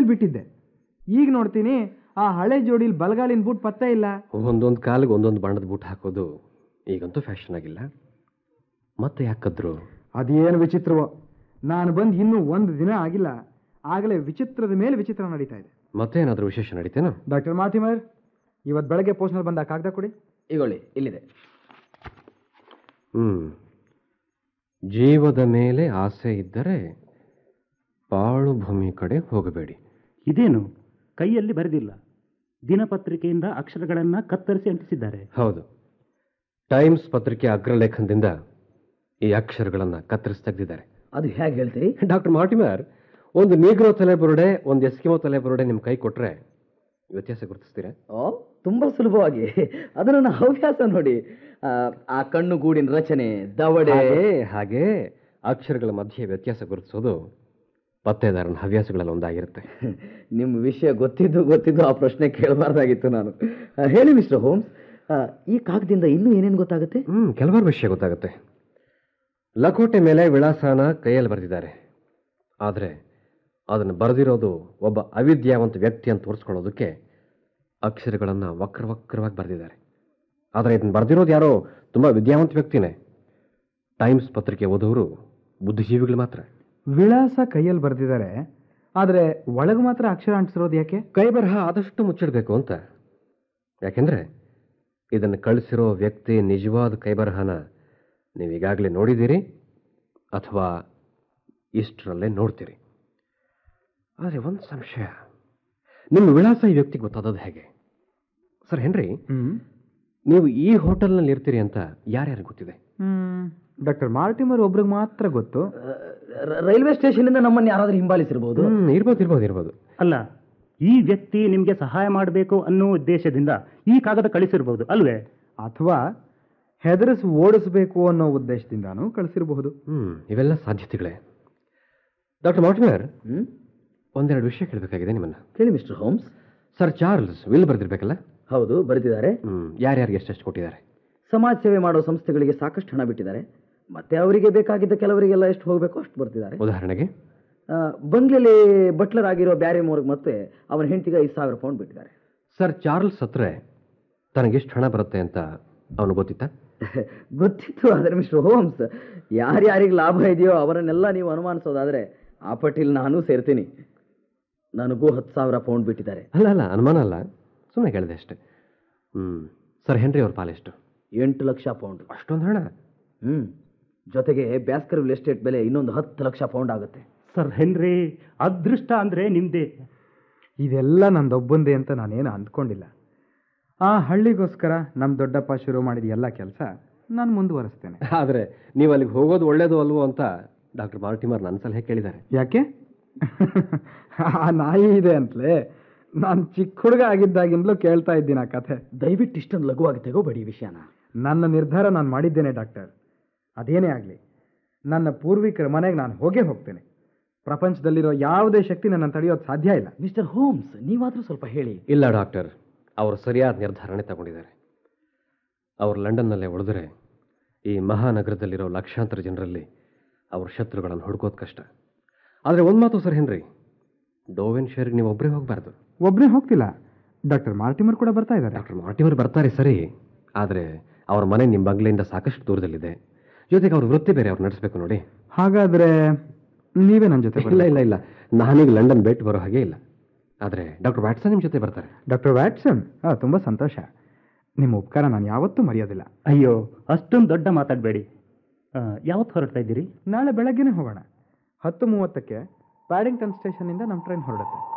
ಮೇಲೆ ಬಿಟ್ಟಿದ್ದೆ ಈಗ ನೋಡ್ತೀನಿ ಆ ಹಳೆ ಜೋಡಿಲಿ ಬಲಗಾಲಿನ ಬೂಟ್ ಪತ್ತೆ ಇಲ್ಲ ಒಂದೊಂದು ಕಾಲಿಗೆ ಒಂದೊಂದು ಬಣ್ಣದ ಬೂಟ್ ಹಾಕೋದು ಈಗಂತೂ ಫ್ಯಾಷನ್ ಆಗಿಲ್ಲ ಮತ್ತೆ ಯಾಕದ್ರು ಅದೇನು ವಿಚಿತ್ರವೋ ನಾನು ಬಂದು ಇನ್ನೂ ಒಂದು ದಿನ ಆಗಿಲ್ಲ ಆಗಲೇ ವಿಚಿತ್ರದ ಮೇಲೆ ವಿಚಿತ್ರ ನಡೀತಾ ಇದೆ ಮತ್ತೇನಾದರೂ ವಿಶೇಷ ನಡೀತೇನೋ ಡಾಕ್ಟರ್ ಮಾತಿಮರ್ ಇವತ್ತು ಬೆಳಗ್ಗೆ ಪೋಸ್ಟ್ನಲ್ಲಿ ಬಂದ ಕಾಗದ ಕೊಡಿ ಈಗೊಳ್ಳಿ ಇಲ್ಲಿದೆ ಹ್ಮ್ ಜೀವದ ಮೇಲೆ ಆಸೆ ಇದ್ದರೆ ಪಾಳು ಭೂಮಿ ಕಡೆ ಹೋಗಬೇಡಿ ಇದೇನು ಕೈಯಲ್ಲಿ ಬರೆದಿಲ್ಲ ದಿನಪತ್ರಿಕೆಯಿಂದ ಅಕ್ಷರಗಳನ್ನು ಕತ್ತರಿಸಿ ಅಂಟಿಸಿದ್ದಾರೆ ಹೌದು ಟೈಮ್ಸ್ ಪತ್ರಿಕೆ ಅಗ್ರಲೇಖನದಿಂದ ಈ ಅಕ್ಷರಗಳನ್ನು ಕತ್ತರಿಸಿ ತೆಗೆದಿದ್ದಾರೆ ಅದು ಹೇಗೆ ಹೇಳ್ತೀರಿ ಡಾಕ್ಟರ್ ಮಾರ್ಟಿಮರ್ ಒಂದು ನೀಗ್ರೋ ತಲೆ ಬುರುಡೆ ಒಂದು ಎಸ್ಕಿಮೋ ತಲೆ ಬುರುಡೆ ನಿಮ್ಮ ಕೈ ಕೊಟ್ರೆ ವ್ಯತ್ಯಾಸ ಗುರುತಿಸ್ತೀರಾ ಓ ತುಂಬ ಸುಲಭವಾಗಿ ಅದು ನನ್ನ ಹವ್ಯಾಸ ನೋಡಿ ಆ, ಆ ಕಣ್ಣು ಗೂಡಿನ ರಚನೆ ದವಡೆ ಹಾಗೆ ಹಾಗೆ ಅಕ್ಷರಗಳ ಮಧ್ಯೆ ವ್ಯತ್ಯಾಸ ಗುರುತಿಸೋದು ಪತ್ತೇದಾರನ ಹವ್ಯಾಸಗಳಲ್ಲಿ ಒಂದಾಗಿರುತ್ತೆ ನಿಮ್ಮ ವಿಷಯ ಗೊತ್ತಿದ್ದು ಗೊತ್ತಿದ್ದು ಆ ಪ್ರಶ್ನೆ ಕೇಳಬಾರ್ದಾಗಿತ್ತು ನಾನು ಆ, ಹೇಳಿ ಮಿಸ್ಟರ್ ಹೋಮ್ಸ್ ಆ, ಈ ಕಾಗದಿಂದ ಇನ್ನೂ ಏನೇನು ಗೊತ್ತಾಗುತ್ತೆ ಹ್ಮ್ ಕೆಲವಾರು ವಿಷಯ ಗೊತ್ತಾಗುತ್ತೆ ಲಕೋಟೆ ಮೇಲೆ ವಿಳಾಸನ ಕೈಯಲ್ಲಿ ಬರೆದಿದ್ದಾರೆ ಆದರೆ ಅದನ್ನು ಬರೆದಿರೋದು ಒಬ್ಬ ಅವಿದ್ಯಾವಂತ ವ್ಯಕ್ತಿ ಅಂತ ತೋರಿಸ್ಕೊಳ್ಳೋದಕ್ಕೆ ಅಕ್ಷರಗಳನ್ನು ವಕ್ರ ವಕ್ರವಾಗಿ ಬರೆದಿದ್ದಾರೆ ಆದರೆ ಇದನ್ನು ಬರೆದಿರೋದು ಯಾರೋ ತುಂಬ ವಿದ್ಯಾವಂತ ವ್ಯಕ್ತಿನೇ ಟೈಮ್ಸ್ ಪತ್ರಿಕೆ ಓದೋರು ಬುದ್ಧಿಜೀವಿಗಳು ಮಾತ್ರ ವಿಳಾಸ ಕೈಯಲ್ಲಿ ಬರೆದಿದ್ದಾರೆ ಆದರೆ ಒಳಗೆ ಮಾತ್ರ ಅಕ್ಷರ ಅಂಟಿಸಿರೋದು ಯಾಕೆ ಕೈ ಬರಹ ಆದಷ್ಟು ಮುಚ್ಚಿಡಬೇಕು ಅಂತ ಯಾಕೆಂದರೆ ಇದನ್ನು ಕಳಿಸಿರೋ ವ್ಯಕ್ತಿ ನಿಜವಾದ ಕೈ ಬರಹನ ನೀವು ಈಗಾಗಲೇ ನೋಡಿದ್ದೀರಿ ಅಥವಾ ಇಷ್ಟರಲ್ಲೇ ನೋಡ್ತೀರಿ ಆದರೆ ಒಂದು ಸಂಶಯ ನಿಮ್ಮ ವಿಳಾಸ ಈ ವ್ಯಕ್ತಿಗೆ ಗೊತ್ತಾದದ್ದು ಹೇಗೆ ಸರ್ ಹೆನ್ರಿ ಹ್ಮ್ ನೀವು ಈ ಹೋಟೆಲ್ನಲ್ಲಿ ಇರ್ತೀರಿ ಅಂತ ಯಾರ್ಯಾರು ಗೊತ್ತಿದೆ ಹ್ಮ್ ಡಾಕ್ಟರ್ ಮಾರ್ಟಿಮರ್ ಒಬ್ರಿಗೆ ಮಾತ್ರ ಗೊತ್ತು ಆ, ರ- ರೈಲ್ವೆ ಸ್ಟೇಷನಿಂದ ನಮ್ಮನ್ನು ಯಾರಾದರೂ ಹಿಂಬಾಲಿಸಿರ್ಬೋದು ಹ್ಮ್, ಇರ್ಬೋದು ಇರ್ಬೋದು ಇರ್ಬೋದು ಅಲ್ಲ ಈ ವ್ಯಕ್ತಿ ನಿಮಗೆ ಸಹಾಯ ಮಾಡಬೇಕು ಅನ್ನೋ ಉದ್ದೇಶದಿಂದ ಈ ಕಾಗದ ಕಳಿಸಿರ್ಬೋದು ಅಲ್ವೇ ಅಥವಾ ಹೆದರಿಸಿ ಓಡಿಸ್ಬೇಕು ಅನ್ನೋ ಉದ್ದೇಶದಿಂದಾನೂ ಕಳಿಸಿರಬಹುದು ಹ್ಮ್ ಇವೆಲ್ಲ ಸಾಧ್ಯತೆಗಳೇ ಡಾಕ್ಟರ್ ಮಾರ್ಟಿಮರ್ ಹ್ಮ್ ಒಂದೆರಡು ವಿಷಯ ಕೇಳಬೇಕಾಗಿದೆ ನಿಮ್ಮನ್ನು ಹೇಳಿ mister Holmes sir Charles will ಬರೆದಿರ್ಬೇಕಲ್ಲ ಹೌದು ಬರೆದಿದ್ದಾರೆ ಹ್ಮ್ ಯಾರ್ಯಾರಿಗೆ ಎಷ್ಟೆಷ್ಟು ಕೊಟ್ಟಿದ್ದಾರೆ ಸಮಾಜ ಸೇವೆ ಮಾಡೋ ಸಂಸ್ಥೆಗಳಿಗೆ ಸಾಕಷ್ಟು ಹಣ ಬಿಟ್ಟಿದ್ದಾರೆ ಮತ್ತೆ ಅವರಿಗೆ ಬೇಕಾಗಿದ್ದ ಕೆಲವರಿಗೆಲ್ಲ ಎಷ್ಟು ಹೋಗಬೇಕು ಅಷ್ಟು ಬರ್ತಿದ್ದಾರೆ ಉದಾಹರಣೆಗೆ ಆ, ಬಂಗ್ಲೆಲಿ ಬಟ್ಲರ್ ಆಗಿರೋ ಬ್ಯಾರಿ ಮೋರ್ಗ್ ಮತ್ತೆ ಅವನ ಹೆಂಡತಿಗೆ ಐದು ಸಾವಿರ ಪೌಂಡ್ ಬಿಟ್ಟಿದ್ದಾರೆ ಸರ್ ಚಾರ್ಲ್ಸ್ ಸತ್ರೆ ತನಗೆಷ್ಟು ಹಣ ಬರುತ್ತೆ ಅಂತ ಅವನು ಗೊತ್ತಿತ್ತಾ ಗೊತ್ತಿತ್ತು ಆದರೆ ಮಿಸ್ಟರ್ ಹೋಮ್ಸ್ ಯಾರ್ಯಾರಿಗೆ ಲಾಭ ಇದೆಯೋ ಅವರನ್ನೆಲ್ಲ ನೀವು ಅನುಮಾನಿಸೋದಾದ್ರೆ ಆ ಪಟ್ಟಿಲಿ ನಾನು ಸೇರ್ತೀನಿ ನನಗೂ ಹತ್ತು ಸಾವಿರ ಪೌಂಡ್ ಬಿಟ್ಟಿದ್ದಾರೆ ಅಲ್ಲ ಅಲ್ಲ ಅನುಮಾನ ಅಲ್ಲ ಸುಮ್ಮನೆ ಕೇಳಿದೆ ಅಷ್ಟೇ ಹ್ಮ್ ಸರ್ ಹೆನ್ರಿ ಅವ್ರ ಪಾಲೆಷ್ಟು ಎಂಟು ಲಕ್ಷ ಪೌಂಡ್ ಅಷ್ಟೊಂದು ಹಣ ಹ್ಮ್ ಜೊತೆಗೆ ಬ್ಯಾಸ್ಕರ್ ಎಸ್ಟೇಟ್ ಬೆಲೆ ಇನ್ನೊಂದು ಹತ್ತು ಲಕ್ಷ ಪೌಂಡ್ ಆಗುತ್ತೆ ಸರ್ ಹೆನ್ರಿ ಅದೃಷ್ಟ ಅಂದ್ರೆ ನಿಮ್ದೇ ಇದೆಲ್ಲ ನಂದೊಬ್ಬಂದೇ ಅಂತ ನಾನೇನು ಅಂದ್ಕೊಂಡಿಲ್ಲ ಆ ಹಳ್ಳಿಗೋಸ್ಕರ ನಮ್ಮ ದೊಡ್ಡಪ್ಪ ಶುರು ಮಾಡಿದ ಎಲ್ಲ ಕೆಲಸ ನಾನು ಮುಂದುವರಿಸ್ತೇನೆ ಆದರೆ ನೀವು ಅಲ್ಲಿಗೆ ಹೋಗೋದು ಒಳ್ಳೇದು ಅಲ್ವೋ ಅಂತ ಡಾಕ್ಟರ್ ಮಾರ್ಟಿಮರ್ ನನ್ನ ಸಲಹೆ ಕೇಳಿದ್ದಾರೆ ಯಾಕೆ ಆ ನಾಯಿ ಇದೆ ಅಂತಲೇ ನಾನು ಚಿಕ್ಕ ಹುಡುಗ ಆಗಿದ್ದಾಗಿಂದಲೂ ಕೇಳ್ತಾ ಇದ್ದೀನಿ ಆ ಕಥೆ ದಯವಿಟ್ಟು ಇಷ್ಟೊಂದು ಲಘುವಾಗಿ ತಗೋಬೇಡಿ ಈ ವಿಷಯನ ನನ್ನ ನಿರ್ಧಾರ ನಾನು ಮಾಡಿದ್ದೇನೆ ಡಾಕ್ಟರ್ ಅದೇನೇ ಆಗಲಿ ನನ್ನ ಪೂರ್ವಿಕರ ಮನೆಗೆ ನಾನು ಹೋಗೇ ಹೋಗ್ತೇನೆ ಪ್ರಪಂಚದಲ್ಲಿರೋ ಯಾವುದೇ ಶಕ್ತಿ ನನ್ನ ತಡೆಯೋದು ಸಾಧ್ಯ ಇಲ್ಲ ಮಿಸ್ಟರ್ ಹೋಮ್ಸ್ ನೀವಾದ್ರೂ ಸ್ವಲ್ಪ ಹೇಳಿ ಇಲ್ಲ ಡಾಕ್ಟರ್ ಅವರು ಸರಿಯಾದ ನಿರ್ಧಾರನೇ ತಗೊಂಡಿದ್ದಾರೆ ಅವರು ಲಂಡನ್ನಲ್ಲೇ ಉಳಿದ್ರೆ ಈ ಮಹಾನಗರದಲ್ಲಿರೋ ಲಕ್ಷಾಂತರ ಜನರಲ್ಲಿ ಅವ್ರ ಶತ್ರುಗಳನ್ನು ಹುಡುಕೋದು ಕಷ್ಟ ಆದರೆ ಒಂದು ಮಾತು ಸರ್ ಹೆನ್ರಿ ಡೋವೆನ್ ಶೇರ್ಗೆ ನೀವು ಒಬ್ಬರೇ ಹೋಗಬಾರ್ದು ಒಬ್ಬನೇ ಹೋಗ್ತಿಲ್ಲ ಡಾಕ್ಟರ್ ಮಾರ್ಟಿಮರ್ ಕೂಡ ಬರ್ತಾ ಇದ್ದಾರೆ ಡಾಕ್ಟರ್ ಮಾರ್ಟಿಮರ್ ಬರ್ತಾರೆ ಸರಿ ಆದರೆ ಅವ್ರ ಮನೆ ನಿಮ್ಮ ಬಂಗ್ಲೆಯಿಂದ ಸಾಕಷ್ಟು ದೂರದಲ್ಲಿದೆ ಜೊತೆಗೆ ಅವ್ರ ವೃತ್ತಿ ಬೇರೆ ಅವ್ರು ನಡೆಸಬೇಕು ನೋಡಿ ಹಾಗಾದ್ರೆ ನೀವೇ ನನ್ನ ಜೊತೆ ಇಲ್ಲ ಇಲ್ಲ ಇಲ್ಲ ನಾನೀಗ ಲಂಡನ್ ಭೇಟಿ ಬರೋ ಹಾಗೆ ಇಲ್ಲ ಆದರೆ ಡಾಕ್ಟರ್ ವ್ಯಾಟ್ಸನ್ ನಿಮ್ಮ ಜೊತೆ ಬರ್ತಾರೆ ಡಾಕ್ಟರ್ ವ್ಯಾಟ್ಸನ್ ಹಾಂ ತುಂಬ ಸಂತೋಷ ನಿಮ್ಮ ಉಪಕಾರ ನಾನು ಯಾವತ್ತೂ ಮರೆಯೋದಿಲ್ಲ ಅಯ್ಯೋ ಅಷ್ಟೊಂದು ದೊಡ್ಡ ಮಾತಾಡಬೇಡಿ ಯಾವತ್ತು ಹೊರಡ್ತಾ ಇದ್ದೀರಿ ನಾಳೆ ಬೆಳಗ್ಗೆನೇ ಹೋಗೋಣ ಹತ್ತು ಮೂವತ್ತಕ್ಕೆ ಪ್ಯಾಡಿಂಗ್ಟನ್ ಸ್ಟೇಷನ್ನಿಂದ ನಮ್ಮ ಟ್ರೈನ್ ಹೊರಡುತ್ತೆ